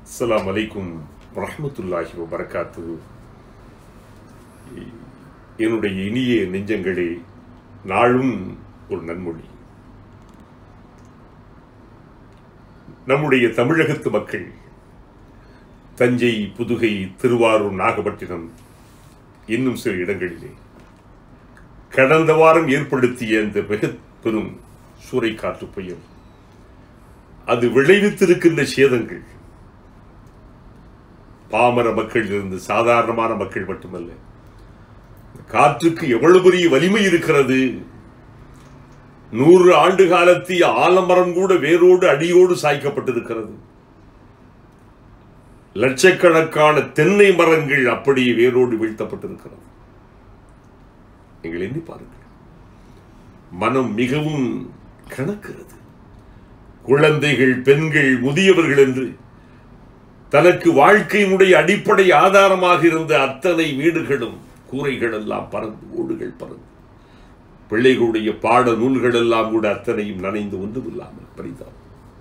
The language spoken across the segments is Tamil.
அஸ்ஸலாமு அலைக்கும் வரஹ்மத்துல்லாஹி வபரகாத்து என்னுடைய இனிய நெஞ்சங்களே நாளும் ஒரு நன்மொழி நம்முடைய தமிழகத்து மக்கள் தஞ்சை புதுகை திருவாரூர் நாகப்பட்டினம் இன்னும் சில இடங்களிலே கடந்த வாரம் ஏற்படுத்திய இந்த மிக பெரும் சூறைக்காற்று புயல் அது விளைவித்திருக்கின்ற சேதங்கள் பாமர மக்களிலிருந்து சாதாரணமான மக்கள் மட்டுமல்ல காற்றுக்கு எவ்வளவு பெரிய வலிமை இருக்கிறது நூறு ஆண்டு காலத்திய ஆலமரம் கூட வேரோடு அடியோடு சாய்க்கப்பட்டிருக்கிறது லட்சக்கணக்கான தென்னை மரங்கள் அப்படியே வேரோடு வீழ்த்தப்பட்டிருக்கிறது நீங்கள் எண்ணி பாருங்கள் மனம் மிகவும் கணக்கிறது குழந்தைகள் பெண்கள் முதியவர்கள் என்று தனக்கு வாழ்க்கையினுடைய அடிப்படை ஆதாரமாக இருந்த அத்தனை வீடுகளும் கூரைகள் எல்லாம் பறந்து ஓடுகள் பறந்து பிள்ளைகளுடைய பாட நூல்கள் எல்லாம் கூட அத்தனையும் நனைந்து ஒன்றும் இல்லாமல் பரிதாபம்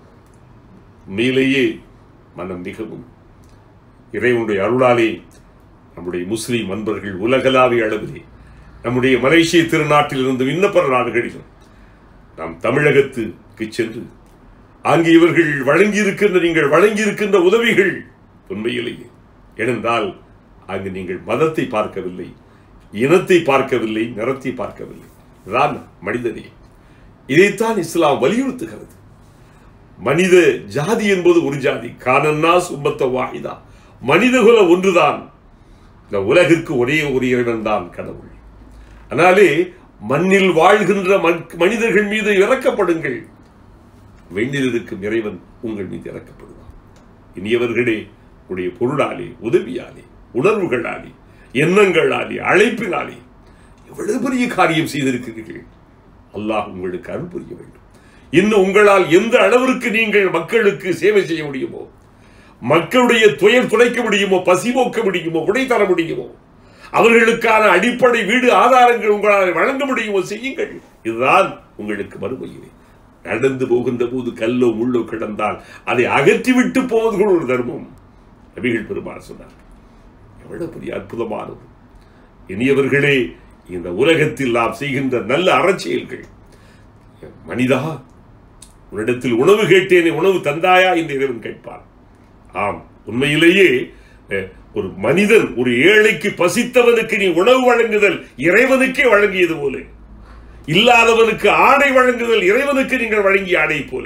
உண்மையிலேயே மனம் மிகவும் இறைவனுடைய அருளாலே நம்முடைய முஸ்லிம் அன்பர்கள் உலகளாவிய அளவிலே நம்முடைய மலேசிய திருநாட்டில் இருந்து விண்ணப்பர நாடுகளிலும் நாம் தமிழகத்துக்கு சென்று அங்கு இவர்கள் வழங்கியிருக்கின்ற நீங்கள் வழங்கியிருக்கின்ற உதவிகள் உண்மையிலேயே ஏனென்றால் அங்கு நீங்கள் மதத்தை பார்க்கவில்லை இனத்தை பார்க்கவில்லை நிறத்தை பார்க்கவில்லை தான் மனிதனே இதைத்தான் இஸ்லாம் வலியுறுத்துகிறது மனித ஜாதி என்பது ஒரு ஜாதி கானன்னா சும்மத்த வாஹிதா மனிதகுல ஒன்றுதான் இந்த உலகிற்கு ஒரே ஒரு இறைவன் தான் கடவுள் அதனாலே மண்ணில் வாழ்கின்ற மனிதர்கள் மீது இறக்கப்படுங்கள் வெண்ணில் இருக்கும் இறைவன் உங்கள் மீது இறக்கப்படுவான் இனியவர்களே உடைய பொருளாலே உதவியாலே உணர்வுகளாலே எண்ணங்களாலே அழைப்பினாலே எவ்வளவு பெரிய காரியம் செய்திருக்கிறீர்கள் அல்லாஹ் உங்களுக்கு அருள் புரிய வேண்டும் இன்னும் உங்களால் எந்த அளவிற்கு நீங்கள் மக்களுக்கு சேவை செய்ய முடியுமோ மக்களுடைய துயர் துடைக்க முடியுமோ பசி போக்க முடியுமோ உடை தர முடியுமோ அவர்களுக்கான அடிப்படை வீடு ஆதாரங்கள் உங்களால் வழங்க முடியுமோ செய்யுங்கள் இதுதான் உங்களுக்கு மறுமையிலே நடந்து போகின்ற போது கல்லோ முள்ளோ கிடந்தால் அதை அகற்றிவிட்டு போவது கூட ஒரு தர்மம் நபிகள் பெருமாள் சொன்னார் எவ்வளவு பெரிய அற்புதமானது இனியவர்களே இந்த உலகத்தில் நாம் செய்கின்ற நல்ல அறச்செயல்கள் மனிதா உன்னிடத்தில் உணவு கேட்டேனே உணவு தந்தாயா என்று இறைவன் கேட்பான் ஆம் உண்மையிலேயே ஒரு மனிதன் ஒரு ஏழைக்கு பசித்தவனுக்கு நீ உணவு வழங்குதல் இறைவனுக்கே வழங்கியது போல இல்லாதவனுக்கு ஆடை வழங்குதல் இறைவனுக்கு நீங்கள் வழங்கிய ஆடை போல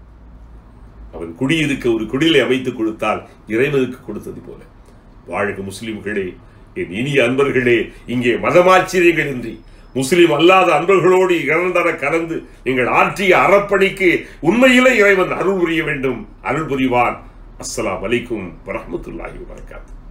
அவன் குடியிருக்க ஒரு குடிலை அமைத்துக் கொடுத்தால் இறைவனுக்கு கொடுத்தது போல வாழ்க முஸ்லிம்களே என் இனிய அன்பர்களே இங்கே மதமாச்சரியங்கள் இன்றி முஸ்லிம் அல்லாத அன்பர்களோடு இறந்தர கலந்து நீங்கள் ஆற்றிய அறப்பணிக்கு உண்மையிலே இறைவன் அருள் புரிய வேண்டும் அருள் புரிவான் அஸ்லாம் அலைக்கும் வரமத்துல்லாஹி வரகாத்து